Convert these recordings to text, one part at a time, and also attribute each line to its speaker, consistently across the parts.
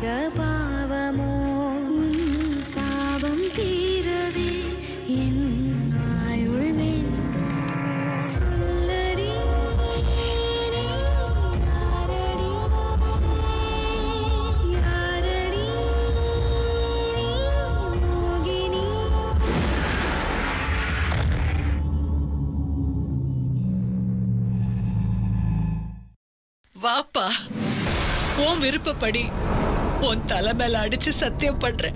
Speaker 1: பாவமோ உன் சாபம் தீரவே என் ஆயுள் வேண்டும் சொல்லடி நீ யாரடி யாரடி நீ மோகினி
Speaker 2: வாப்பா உன் விருப்பப்படி உன் தலை மேல அடிச்சு சத்தியம் பண்றேன்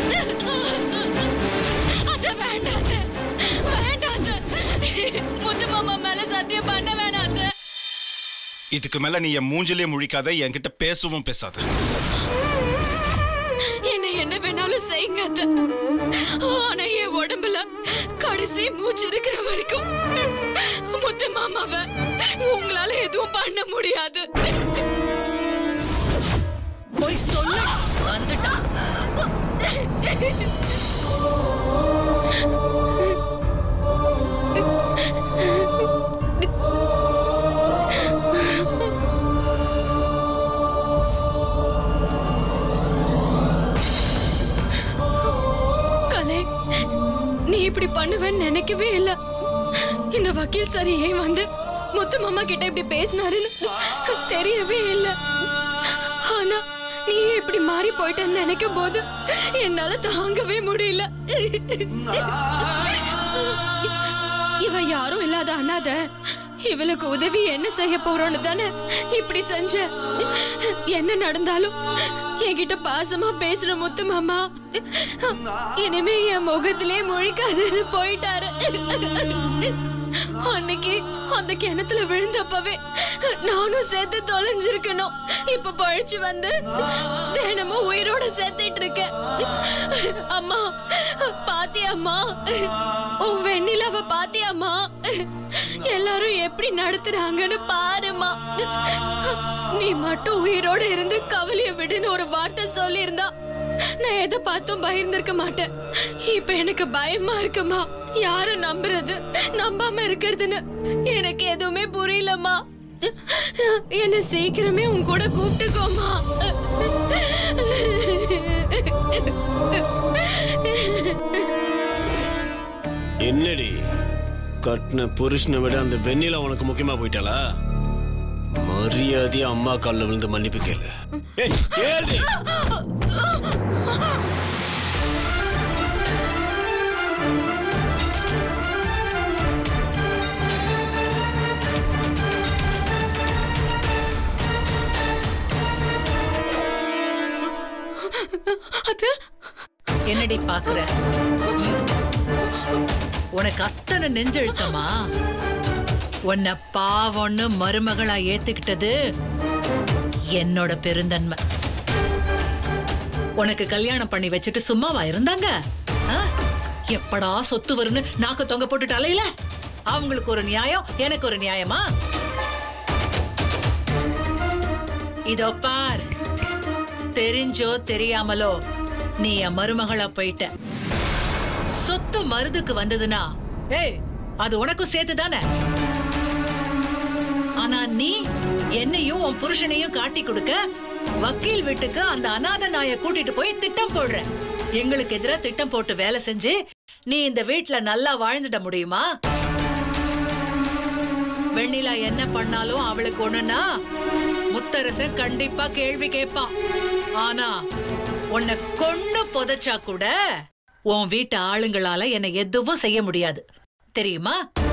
Speaker 3: அது வேண்டாம் சார் வேண்டாம் சார் முத்து மாமா மேல சத்தியம் பண்ண வேணாம் சார்
Speaker 4: இதுக்கு மேல நீ என் மூஞ்சிலே முழிக்காத என்கிட்ட பேசவும் பேசாத
Speaker 3: என்ன என்ன வேணாலும் செய்யுங்க அத்தை. ஆனா என் உடம்புல கடைசி மூச்சு இருக்கிற வரைக்கும் முத்து மாமாவை உங்களால எதுவும் பண்ண முடியாது
Speaker 2: போய் சொல்லு வந்துட்டான்
Speaker 3: கலை நீ இப்படி பண்ணுவேன்னு நினைக்கவே இல்ல இந்த வக்கீல் சார் ஏன் வந்து முத்து மாமா கிட்ட இப்படி பேசினாருன்னு தெரியவே இல்ல ஆனா நீ இப்படி மாறி போயிட்டேன்னு நினைக்கும் போது என்னால தாங்கவே முடியல இவ யாரும் இல்லாத அனாத இவளுக்கு உதவி என்ன செய்ய போறோன்னு தானே இப்படி செஞ்ச என்ன நடந்தாலும் என்கிட்ட பாசமா பேசுற முத்து மாமா இனிமே என் முகத்திலே முழிக்காதுன்னு போயிட்டாரு அன்னைக்கு அந்த கிணத்துல விழுந்தப்பவே நானும் சேர்த்து தொலைஞ்சிருக்கணும் இப்ப பழிச்சு வந்து தினமும் உயிரோட சேர்த்துட்டு இருக்கேன் அம்மா பாத்தியாம்மா உன் வெண்ணிலாவ பாத்தியாம்மா எல்லாரும் எப்படி நடத்துறாங்கன்னு பாருமா நீ மட்டும் உயிரோட இருந்து கவலைய விடுன்னு ஒரு வார்த்தை சொல்லியிருந்தா நான் எதை பார்த்தும் பயந்திருக்க மாட்டேன் இப்ப எனக்கு பயமா இருக்குமா யார நம்புறது நம்பாம இருக்கிறதுன்னு எனக்கு எதுவுமே புரியலம்மா என்ன சீக்கிரமே உன் கூட கூப்பிட்டுக்கோமா
Speaker 5: என்னடி கட்டின புருஷனை விட அந்த வெண்ணில உனக்கு முக்கியமா போயிட்டாளா மரியாதையா அம்மா காலில் விழுந்து மன்னிப்பு கேளு ஏய், கேளு
Speaker 2: என்னடி பாக்குற ம்? உனக்கு அத்தனை நெஞ்செழுத்தமா உன்னை பாவம்னு மருமகளா ஏத்துக்கிட்டது என்னோட பெருந்தன்மை உனக்கு கல்யாணம் பண்ணி வச்சுட்டு சும்மாவா இருந்தாங்க ஆ? எப்படா சொத்து வரும்னு நாக்கு தொங்க போட்டுட்டு அலையில அவங்களுக்கு ஒரு நியாயம் எனக்கு ஒரு நியாயமா இதோ பார் தெரிஞ்சோ தெரியாமலோ நீ என் மருமகளா போயிட்ட சொத்து மருதுக்கு வந்ததுன்னா ஏய் அது உனக்கும் சேர்த்து தானே ஆனா நீ என்னையும் உன் புருஷனையும் காட்டி கொடுக்க வக்கீல் வீட்டுக்கு அந்த அநாத நாயை கூட்டிட்டு போய் திட்டம் போடுற எங்களுக்கு எதிரா திட்டம் போட்டு வேலை செஞ்சு நீ இந்த வீட்ல நல்லா வாழ்ந்துட முடியுமா வெண்ணிலா என்ன பண்ணாலும் அவளுக்கு ஒண்ணுன்னா முத்தரசன் கண்டிப்பா கேள்வி கேட்பான் ஆனா உன்னை கொன்னு புதைச்சா கூட உன் வீட்டு ஆளுங்களால என்னை எதுவும் செய்ய முடியாது தெரியுமா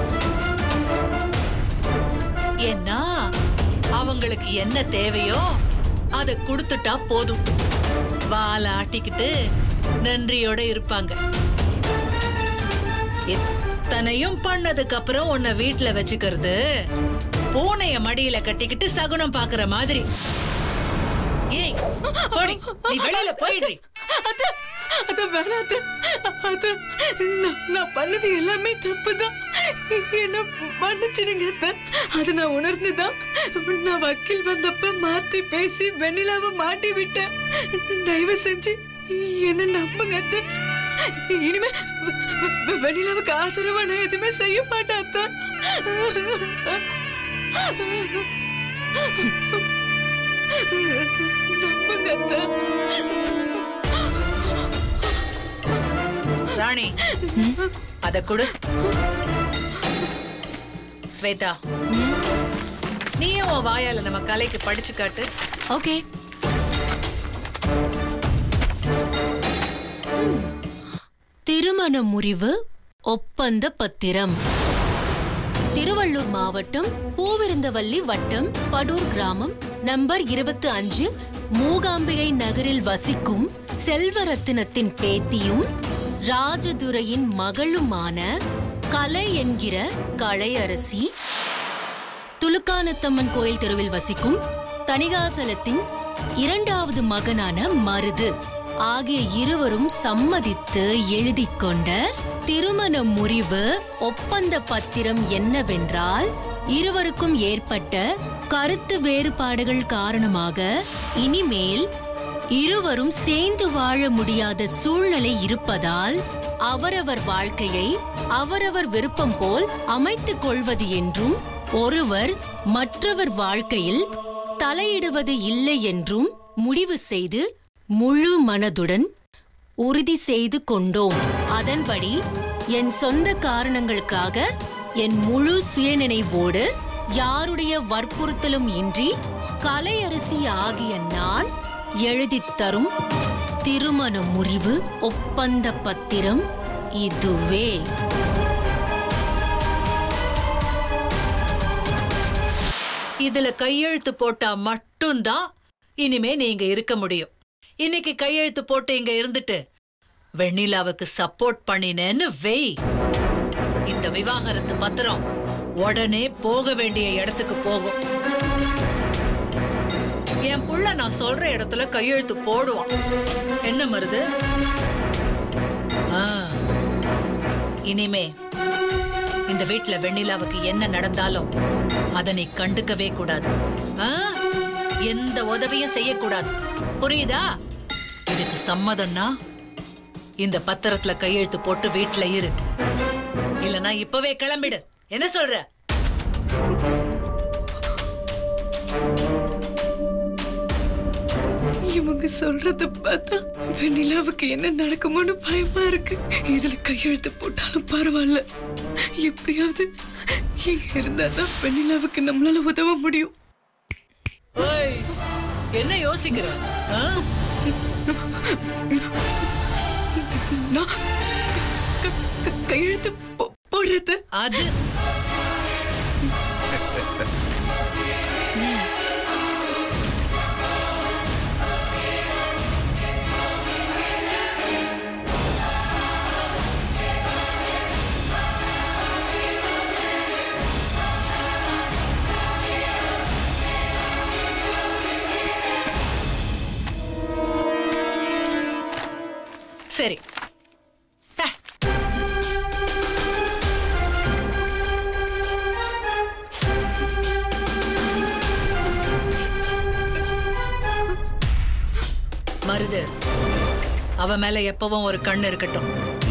Speaker 2: ஏன்னா அவங்களுக்கு என்ன தேவையோ அதை கொடுத்துட்டா போதும் வாலை ஆட்டிக்கிட்டு நன்றியோட இருப்பாங்க இத்தனையும் பண்ணதுக்கு அப்புறம் உன்னை வீட்ல வச்சுக்கிறது பூனைய மடியில கட்டிக்கிட்டு சகுனம் பாக்குற மாதிரி ஏய் போடி நீ வெளியில போயிடுறி
Speaker 6: அத்தை, அத்தை வேணாம் அத்தை. அத்தை, நான் நான் பண்ணது எல்லாமே தப்புதான் என்ன மன்னிச்சிடுங்க அத்தை. அது நான் உணர்ந்துதான் நான் வக்கீல் வந்தப்ப மாத்தி பேசி வெண்ணிலாவை மாட்டி விட்டேன் தயவு செஞ்சு என்ன நம்புங்க அத்தை. இனிமே வெ- வெ- வெண்ணிலாவுக்கு ஆதரவா நான் எதுவுமே செய்ய மாட்டேன் அத்தை. நம்புங்க சொல்லுங்க அத்தை
Speaker 2: ராணி அத கொடு ஸ்வேதா நீயும் உன் வாயால நம்ம கலைக்கு படிச்சு காட்டு
Speaker 3: ஓகே திருமண முறிவு ஒப்பந்த பத்திரம் திருவள்ளூர் மாவட்டம் பூவிருந்தவல்லி வட்டம் படூர் கிராமம் நம்பர் இருபத்தி அஞ்சு மூகாம்பிகை நகரில் வசிக்கும் செல்வரத்தினத்தின் பேத்தியும் ராஜதுரையின் மகளுமான கலை என்கிற கலையரசி துலுக்கானத்தம்மன் கோயில் தெருவில் வசிக்கும் தணிகாசலத்தின் இரண்டாவது மகனான மருது ஆகிய இருவரும் சம்மதித்து எழுதிக் கொண்ட திருமண முறிவு ஒப்பந்த பத்திரம் என்னவென்றால் இருவருக்கும் ஏற்பட்ட கருத்து வேறுபாடுகள் காரணமாக இனிமேல் இருவரும் சேர்ந்து வாழ முடியாத சூழ்நிலை இருப்பதால் அவரவர் வாழ்க்கையை அவரவர் விருப்பம் போல் அமைத்துக் கொள்வது என்றும் ஒருவர் மற்றவர் வாழ்க்கையில் தலையிடுவது இல்லை என்றும் முடிவு செய்து முழு மனதுடன் உறுதி செய்து கொண்டோம் அதன்படி என் சொந்த காரணங்களுக்காக என் முழு சுயநினைவோடு யாருடைய வற்புறுத்தலும் இன்றி கலையரசி ஆகிய நான் எழுதித் தரும் திருமண முறிவு ஒப்பந்த பத்திரம் இதுவே
Speaker 2: இதுல கையெழுத்து போட்டா மட்டும்தான் இனிமே நீங்க இருக்க முடியும் இன்னைக்கு கையெழுத்து போட்டு இங்க இருந்துட்டு வெண்ணிலாவுக்கு சப்போர்ட் பண்ணினேன்னு வெய் இந்த விவாகரத்து பத்திரம் உடனே போக வேண்டிய இடத்துக்கு போகும் என் புள்ள நான் சொல்ற இடத்துல கையெழுத்து போடுவான் என்ன மருது ஆ, இனிமே இந்த வீட்ல வெண்ணிலாவுக்கு என்ன நடந்தாலும் அதை நீ கண்டுக்கவே கூடாது ஆ? எந்த உதவியும் செய்யக்கூடாது புரியுதா இதுக்கு சம்மதம்னா இந்த பத்திரத்துல கையெழுத்து போட்டு வீட்ல இரு இல்லனா இப்பவே கிளம்பிடு என்ன சொல்ற
Speaker 6: இவங்க சொல்றத பார்த்தா வெண்ணிலாவுக்கு என்ன நடக்குமோன்னு பயமா இருக்கு இதுல கையெழுத்து போட்டாலும் பரவாயில்ல எப்படியாவது இங்க இருந்தாதான் வெண்ணிலாவுக்கு நம்மளால உதவ முடியும்
Speaker 2: ஓய், என்ன யோசிக்கிற ஆ?
Speaker 6: நான் க- க- கையெழுத்து போ- போடுறது
Speaker 2: அது சரி டா. மருது அவ மேல எப்பவும் ஒரு கண் இருக்கட்டும்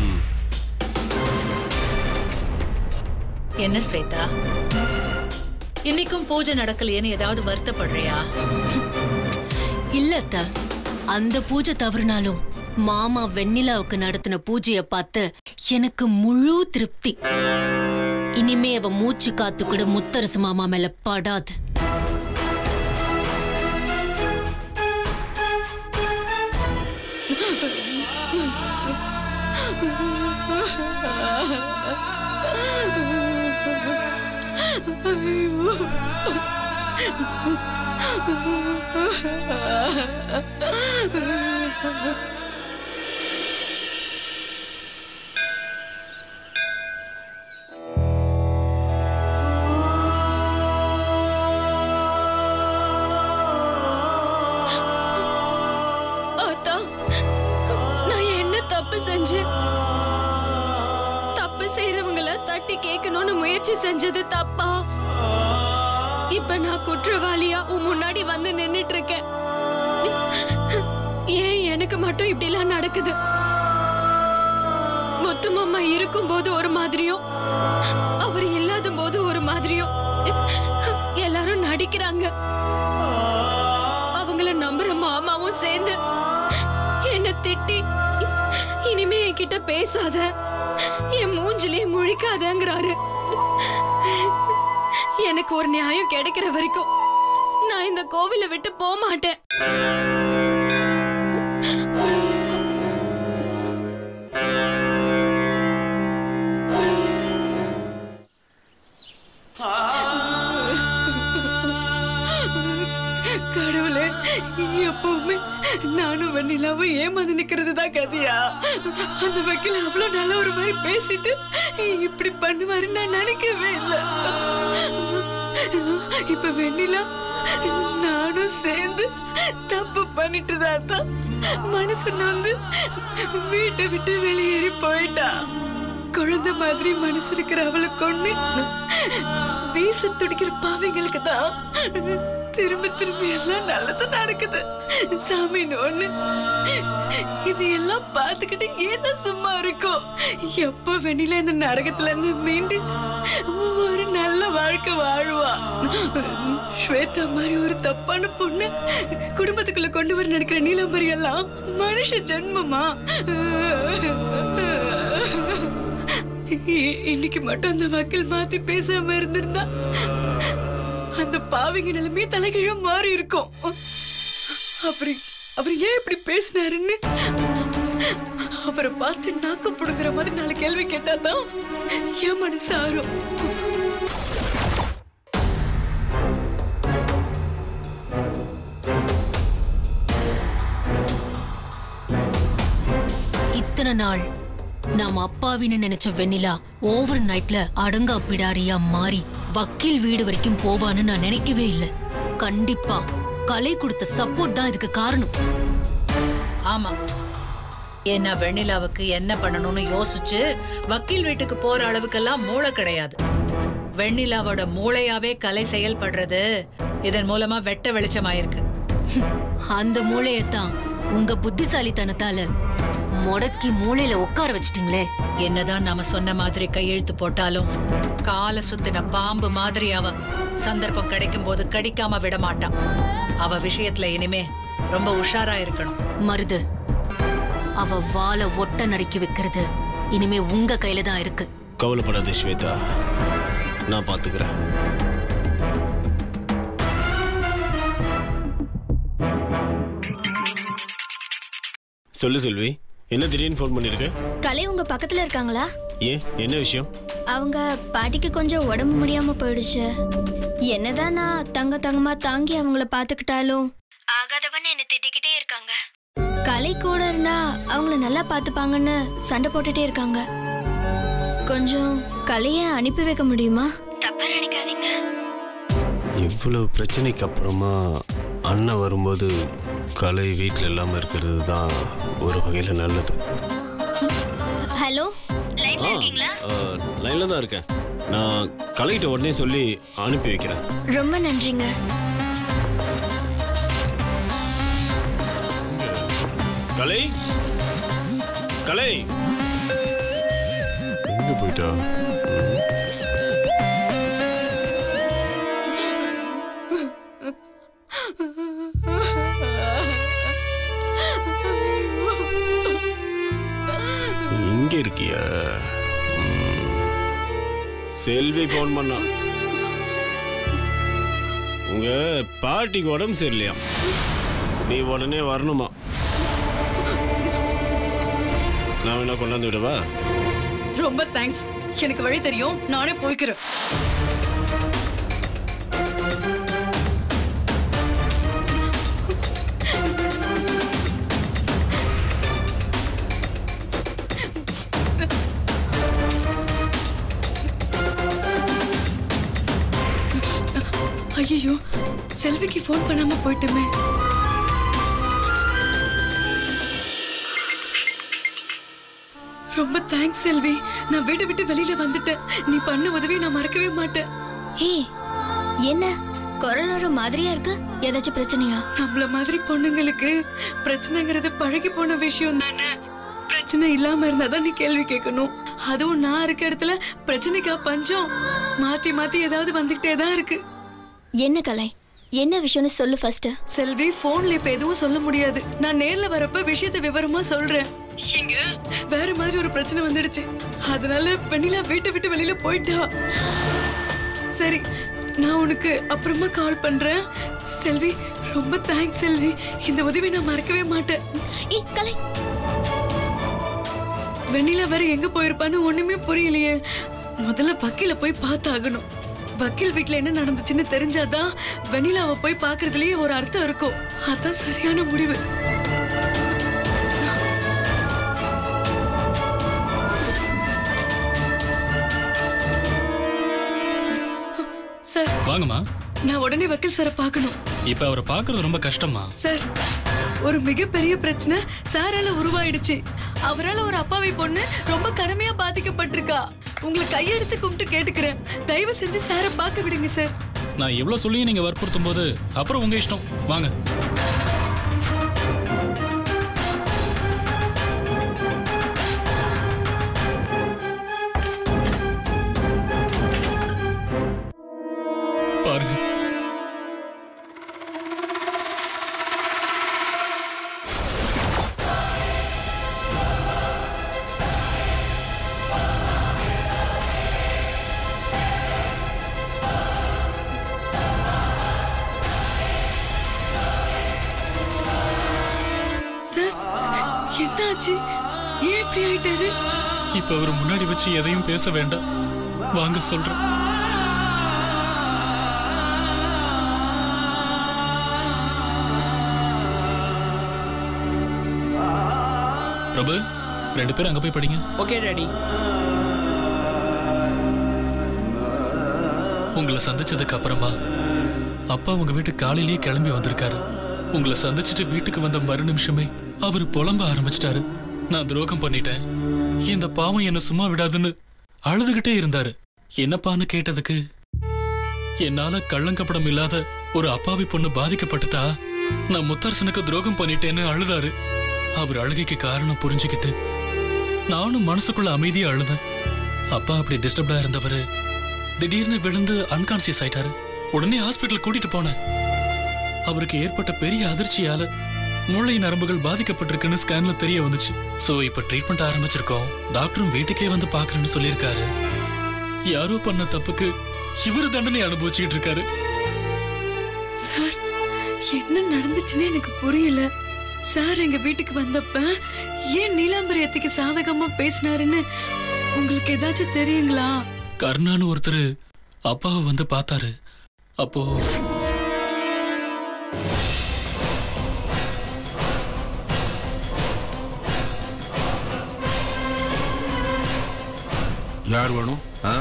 Speaker 2: என்ன ஸ்வேதா இன்னைக்கும் பூஜை நடக்கலையேன்னு ஏதாவது வருத்தப்படுறியா
Speaker 3: இல்லத்த அந்த பூஜை தவறுனாலும் மாமா வெண்ணிலாவுக்கு நடத்தின பூஜைய பார்த்து எனக்கு முழு திருப்தி இனிமே அவ மூச்சு காத்து கூட முத்தரசு மாமா மேல படாது
Speaker 7: ஆத்தா நான் என்ன தப்பு செஞ்சேன் தப்பு செய்யறவங்கள தட்டி கேட்கணும்னு முயற்சி செஞ்சது தப்பா இப்ப நான் குற்றவாளியா உன் முன்னாடி வந்து நின்னுட்டு இருக்கேன் ஏன் எனக்கு மட்டும் இப்படிலாம் நடக்குது முத்துமாமா இருக்கும்போது ஒரு மாதிரியும் அவர் இல்லாத போது ஒரு மாதிரியும் எல்லாரும் நடிக்கிறாங்க அவங்கள
Speaker 3: நம்புற மாமாவும் சேர்ந்து என்ன திட்டி இனிமே என்கிட்ட பேசாத என் மூஞ்சிலே முழிக்காதங்கிறாரு எனக்கு ஒரு நியாயம் கிடைக்கிற வரைக்கும் நான் இந்த கோவிலை விட்டு போக மாட்டேன்
Speaker 6: கடவுளே எப்பவுமே நானும் வெண்ணிலாவும் ஏமாந்து நிக்கிறது தான் கதையா அந்த வக்கீல் அவ்வளவு நல்ல ஒரு மாதிரி பேசிட்டு இப்படி பண்ணுவாரு நான் நினைக்கவே இல்லை இப்ப வெண்ணிலா நானும் சேர்ந்து தப்பு பண்ணிட்டு தான் மனசு நொந்து வீட்டை விட்டு வெளியேறி போயிட்டா குழந்தை மாதிரி மனசு இருக்கிற அவளை கொண்டு வீச துடிக்கிற பாவைங்களுக்கு தான் திரும்ப திரும்ப எல்லாம் நல்லது நடக்குது சாமி ஒண்ணு இது எல்லாம் பார்த்துக்கிட்டு ஏதோ சும்மா இருக்கும் எப்ப வெண்ணில இந்த நரகத்துல இருந்து மீண்டு ஒரு நல்ல வாழ்க்கை வாழ்வா ஸ்வேதா மாதிரி ஒரு தப்பான பொண்ணு குடும்பத்துக்குள்ள கொண்டு வர நினைக்கிற நீலம்பரி எல்லாம் மனுஷ ஜென்மமா இ- இன்னைக்கு மட்டும் அந்த வக்கீல் மாத்தி பேசாம இருந்திருந்தா அந்த பாவிங்க நிலைமையே தலைகீழ மாறி இருக்கும் அப்படி அவர் ஏன் இப்படி பேசினாருன்னு அவரை பார்த்து நாக்கு புடுங்குற மாதிரி நாலு கேள்வி கேட்டாதான் என் மனசு ஆறும்
Speaker 8: இத்தனை நாள் நாம் அப்பாவின்னு நினைச்ச வெண்ணிலா ஓவர் நைட்ல அடங்கா பிடாரியா மாறி வக்கீல் வீடு வரைக்கும் போவான்னு நான் நினைக்கவே இல்லை கண்டிப்பா கலை கொடுத்த சப்போர்ட் தான் இதுக்கு காரணம்
Speaker 2: ஆமா ஏன்னா வெண்ணிலாவுக்கு என்ன பண்ணணும்னு யோசிச்சு வக்கீல் வீட்டுக்கு போற அளவுக்கெல்லாம் மூளை கிடையாது வெண்ணிலாவோட மூளையாவே கலை செயல்படுறது இதன் மூலமா வெட்ட வெளிச்சமாயிருக்கு
Speaker 8: அந்த மூளையத்தான் உங்க புத்திசாலித்தனத்தால முடக்கி மூளையில உட்கார வச்சிட்டீங்களே
Speaker 2: என்னதான் நாம சொன்ன மாதிரி கையெழுத்து போட்டாலும் காலை சுத்தின பாம்பு மாதிரி அவ சந்தர்ப்பம் கிடைக்கும் போது கடிக்காம விட மாட்டான் அவ விஷயத்துல இனிமே ரொம்ப உஷாரா இருக்கணும்
Speaker 8: மருது அவ வாளை ஒட்ட நறுக்கி வைக்கிறது இனிமே உங்க கையில தான் இருக்கு
Speaker 5: கவலைப்படாத ஸ்வேதா நான் பார்த்துக்கிறேன் சொல்லு செல்வி என்ன திடீர்னு ஃபோன் பண்ணிருக்க
Speaker 7: கலை உங்க பக்கத்துல இருக்காங்களா
Speaker 5: ஏன் என்ன விஷயம்
Speaker 7: அவங்க பாட்டிக்கு கொஞ்சம் உடம்பு முடியாம போயிடுச்சு என்னதான் நான் தங்க தங்கமா தாங்கி அவங்கள பாத்துக்கிட்டாலும் ஆகாதவன் என்ன திட்டிக்கிட்டே இருக்காங்க கலை கூட இருந்தா அவங்கள நல்லா பாத்துப்பாங்கன்னு சண்டை போட்டுட்டே இருக்காங்க கொஞ்சம் கலைய அனுப்பி வைக்க முடியுமா தப்பா நினைக்காதீங்க
Speaker 5: இவ்வளவு பிரச்சனைக்கு அப்புறமா அண்ணன் வரும்போது கலை வீட்டில் இல்லாமல் இருக்கிறது தான் ஒரு வகையில் நல்லது
Speaker 7: ஹலோ லைன்ல
Speaker 5: ஆ
Speaker 7: இருக்கீங்களா
Speaker 5: லைனில் தான் இருக்கேன் நான் கலைகிட்ட உடனே சொல்லி அனுப்பி வைக்கிறேன்
Speaker 7: ரொம்ப நன்றிங்க
Speaker 5: கலை கலை எங்க போயிட்டா இங்க இருக்கியா ம். செல்வி ஃபோன் பண்ணா உங்க பாட்டிக்கு உடம்பு சரியில்லையா நீ உடனே வரணுமா நான் வேணா கொண்டாந்து விடவா
Speaker 6: ரொம்ப தேங்க்ஸ் எனக்கு வழி தெரியும் நானே போய்க்கிறேன் ஐயோ செல்விக்கு ஃபோன் பண்ணாம போயிட்டுமே ரொம்ப தேங்க்ஸ் செல்வி நான் வீட்டை விட்டு வெளியில வந்துட்டேன் நீ பண்ண உதவி நான் மறக்கவே மாட்டேன்
Speaker 7: ஹே என்ன குரல் ஒரு மாதிரியா இருக்கு ஏதாச்சும் பிரச்சனையா
Speaker 6: நம்மள மாதிரி பொண்ணுங்களுக்கு பிரச்சனைங்கிறது பழகி போன விஷயம் தானே பிரச்சனை இல்லாம இருந்தாதான் நீ கேள்வி கேட்கணும் அதுவும் நான் இருக்க இடத்துல பிரச்சனைக்கா பஞ்சம் மாத்தி மாத்தி ஏதாவது வந்துகிட்டே தான் இருக்கு
Speaker 7: என்ன கலை என்ன விஷயம்னு சொல்லு ஃபர்ஸ்ட்
Speaker 6: செல்வி போன்ல இப்ப எதுவும் சொல்ல முடியாது நான் நேர்ல வரப்ப விஷயத்தை விவரமா சொல்றேன் இங்க வேற மாதிரி ஒரு பிரச்சனை வந்துடுச்சு அதனால வெண்ணிலா வீட்டை விட்டு வெளியில போயிட்டா சரி நான் உனக்கு அப்புறமா கால் பண்றேன் செல்வி ரொம்ப தேங்க்ஸ் செல்வி இந்த உதவி நான் மறக்கவே மாட்டேன்
Speaker 7: ஏய் கலை
Speaker 6: வெண்ணிலா வேற எங்க போயிருப்பான்னு ஒண்ணுமே புரியலையே முதல்ல வக்கீல போய் பார்த்தாகணும் வக்கீல் வீட்ல என்ன நடந்துச்சுன்னு தெரிஞ்சாதான் வெண்ணிலாவை போய் பார்க்கறதுலயே ஒரு அர்த்தம் இருக்கும் அதான் சரியான முடிவு சார்
Speaker 9: வாங்கம்மா
Speaker 6: நான் உடனே வக்கீல் சாரை பார்க்கணும்
Speaker 9: இப்ப அவரை பார்க்கறது ரொம்ப கஷ்டமா
Speaker 6: சார் ஒரு மிகப்பெரிய பிரச்சனை சாரால உருவாயிடுச்சு அவரால ஒரு அப்பாவி பொண்ணு ரொம்ப கடுமையா பாதிக்கப்பட்டிருக்கா உங்களை கையெடுத்து கும்பிட்டு கேட்டுக்கிறேன் தயவு செஞ்சு சாரை பார்க்க விடுங்க சார்
Speaker 9: நான் எவ்வளவு சொல்லியும் நீங்க வற்புறுத்தும் போது அப்புறம் உங்க இஷ்டம் வாங்க பாருங்க
Speaker 6: சார் என்னாச்சு ஏன் இப்படி ஆயிட்டாரு
Speaker 9: இப்ப அவர் முன்னாடி வச்சு எதையும் பேச வேண்டாம் வாங்க சொல்றேன் பிரபு ரெண்டு பேரும் அங்க போய் படிங்க
Speaker 10: ஓகே டாடி
Speaker 9: உங்களை சந்திச்சதுக்கு அப்புறமா அப்பா உங்க வீட்டுக்கு காலையிலேயே கிளம்பி வந்திருக்காரு உங்களை சந்திச்சுட்டு வீட்டுக்கு வந்த மறு நிமிஷமே அவர் புலம்ப ஆரம்பிச்சிட்டாரு நான் துரோகம் பண்ணிட்டேன் இந்த பாவம் என்ன சும்மா விடாதுன்னு அழுதுகிட்டே இருந்தாரு என்னப்பான்னு கேட்டதுக்கு என்னால கள்ளங்கப்படம் இல்லாத ஒரு அப்பாவி பொண்ணு பாதிக்கப்பட்டுட்டா நான் முத்தரசனுக்கு துரோகம் பண்ணிட்டேன்னு அழுதாரு அவர் அழுகைக்கு காரணம் புரிஞ்சுக்கிட்டு நானும் மனசுக்குள்ள அமைதியா அழுதேன் அப்பா அப்படி டிஸ்டர்ப்டா இருந்தவரு திடீர்னு விழுந்து அன்கான்சியஸ் ஆயிட்டாரு உடனே ஹாஸ்பிட்டல் கூட்டிட்டு போனேன் அவருக்கு ஏற்பட்ட பெரிய அதிர்ச்சியால மூளை நரம்புகள் பாதிக்கப்பட்டிருக்குன்னு ஸ்கேன்ல தெரிய வந்துச்சு சோ இப்ப ட்ரீட்மெண்ட் ஆரம்பிச்சிருக்கோம் டாக்டரும் வீட்டுக்கே வந்து பாக்குறேன்னு சொல்லியிருக்காரு யாரோ பண்ண தப்புக்கு இவரு தண்டனை அனுபவிச்சுட்டு இருக்காரு
Speaker 6: சார் என்ன நடந்துச்சுன்னு எனக்கு புரியல சார் எங்க வீட்டுக்கு வந்தப்ப ஏன் நீலாம்பரி அத்தைக்கு சாதகமா பேசினாருன்னு உங்களுக்கு ஏதாச்சும் தெரியுங்களா
Speaker 9: கருணான்னு ஒருத்தர் அப்பாவை வந்து பார்த்தாரு அப்போ
Speaker 11: யார் வேணும்
Speaker 12: ஆ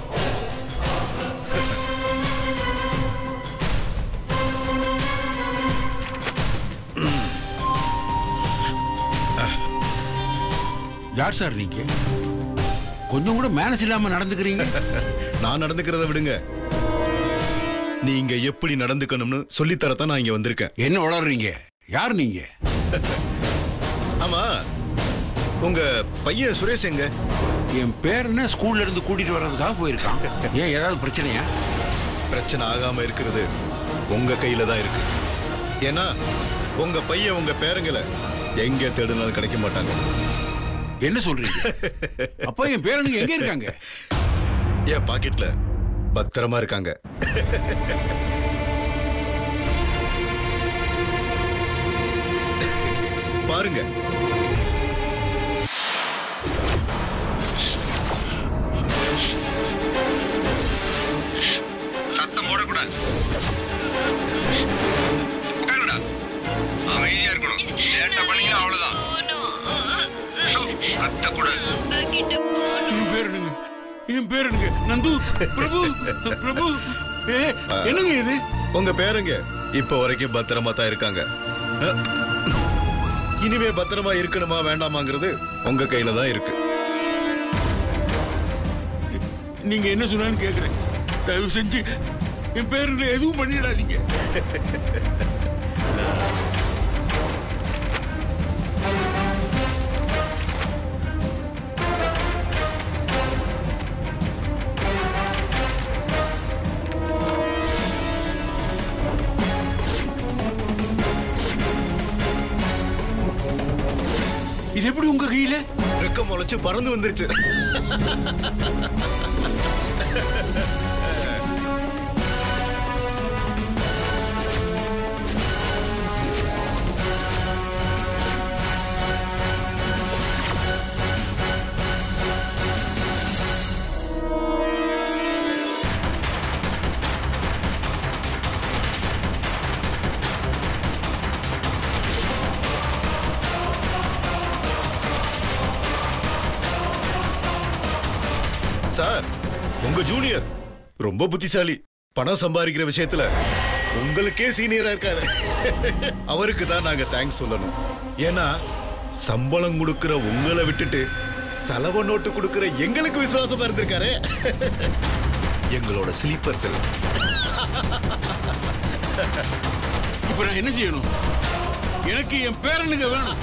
Speaker 11: யார் சார் நீங்க கொஞ்சம் கூட மேனேஜ் இல்லாம நடந்துக்கிறீங்க
Speaker 12: நான் நடந்துக்கிறத விடுங்க நீங்க எப்படி நடந்துக்கணும்னு சொல்லித்தரத்தான் நான் இங்க வந்திருக்கேன்
Speaker 11: என்ன வளர்றீங்க யார் நீங்க
Speaker 12: ஆமா உங்க பையன் சுரேஷ் எங்க
Speaker 11: என் பேரனை ஸ்கூல்ல இருந்து கூட்டிட்டு வர்றதுக்காக போயிருக்கான் ஏன் ஏதாவது பிரச்சனையா
Speaker 12: பிரச்சனை ஆகாம இருக்கிறது உங்க கையில தான் இருக்கு ஏன்னா உங்க பையன் உங்க பேரங்களை எங்க தேடினாலும் கிடைக்க மாட்டாங்க
Speaker 11: என்ன சொல்றீங்க அப்பா என் பேரனுக்கு எங்க இருக்காங்க
Speaker 12: என் பாக்கெட்ல பத்திரமா இருக்காங்க பாருங்க சத்தம் போடக்கூடாது உட்காருடா அமைதியா இருக்கணும் சேட்டை பண்ணீங்கன்னா அவ்வளவுதான் ஷோ, கத்தக்கூடாது
Speaker 11: என் பேரனுங்க என் பேரனுங்க நந்து பிரபு பிரபு ஏ என்னங்க இது
Speaker 12: உங்க பேருங்க இப்ப வரைக்கும் பத்திரமா தான் இருக்காங்க அஹ், இனிமே பத்திரமா இருக்கணுமா வேண்டாமாங்கிறது உங்க கையில தான் இருக்கு
Speaker 11: நீங்க என்ன சொன்னான்னு கேக்குறேன் தயவு செஞ்சு என் பேரனை எதுவும் பண்ணிடாதீங்க இது எப்படி உங்க கையில
Speaker 12: ரெக்க முளைச்சு பறந்து வந்துருச்சு சார் உங்க ஜூனியர் ரொம்ப புத்திசாலி பணம் சம்பாதிக்கிற விஷயத்துல உங்களுக்கே சீனியரா இருக்காரு அவருக்கு தான் நாங்க தேங்க்ஸ் சொல்லணும் ஏன்னா சம்பளம் கொடுக்கிற உங்களை விட்டுட்டு செலவு நோட்டு கொடுக்கிற எங்களுக்கு விசுவாசமா இருந்திருக்காரு எங்களோட ஸ்லீப்பர் செல்
Speaker 11: இப்ப நான் என்ன செய்யணும் எனக்கு என் பேரனுங்க வேணும்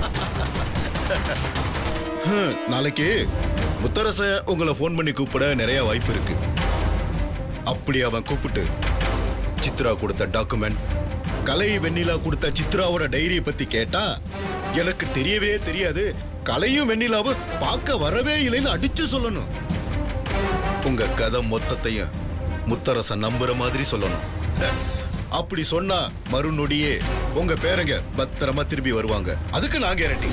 Speaker 12: ஹம், நாளைக்கு முத்தரச உங்களை ஃபோன் பண்ணி கூப்பிட நிறைய வாய்ப்பு இருக்கு அப்படி அவன் கூப்பிட்டு சித்ரா கொடுத்த டாக்குமெண்ட் கலை வெண்ணிலா கொடுத்த சித்ராவோட டைரியை பத்தி கேட்டா எனக்கு தெரியவே தெரியாது கலையும் வெண்ணிலாவும் பார்க்க வரவே இல்லைன்னு அடிச்சு சொல்லணும் உங்க கதை மொத்தத்தையும் முத்தரசன் நம்புற மாதிரி சொல்லணும் அப்படி சொன்னா மறுநொடியே உங்க பேரங்க பத்திரமா திரும்பி வருவாங்க அதுக்கு நான் கேரண்டி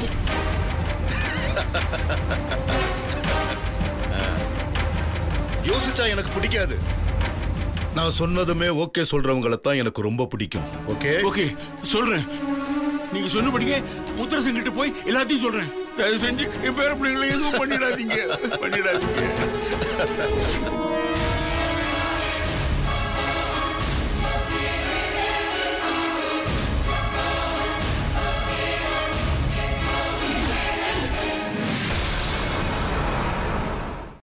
Speaker 12: யோசிச்சா எனக்கு பிடிக்காது நான் சொன்னதுமே ஓகே சொல்றவங்கள தான் எனக்கு ரொம்ப பிடிக்கும் ஓகே
Speaker 11: ஓகே சொல்றேன் நீங்க சொன்னபடியே முத்தரசன் கிட்ட போய் எல்லாத்தையும் சொல்றேன் தயவு செஞ்சு என் பேர பிள்ளைங்களை எதுவும் பண்ணிடாதீங்க பண்ணிடாதீங்க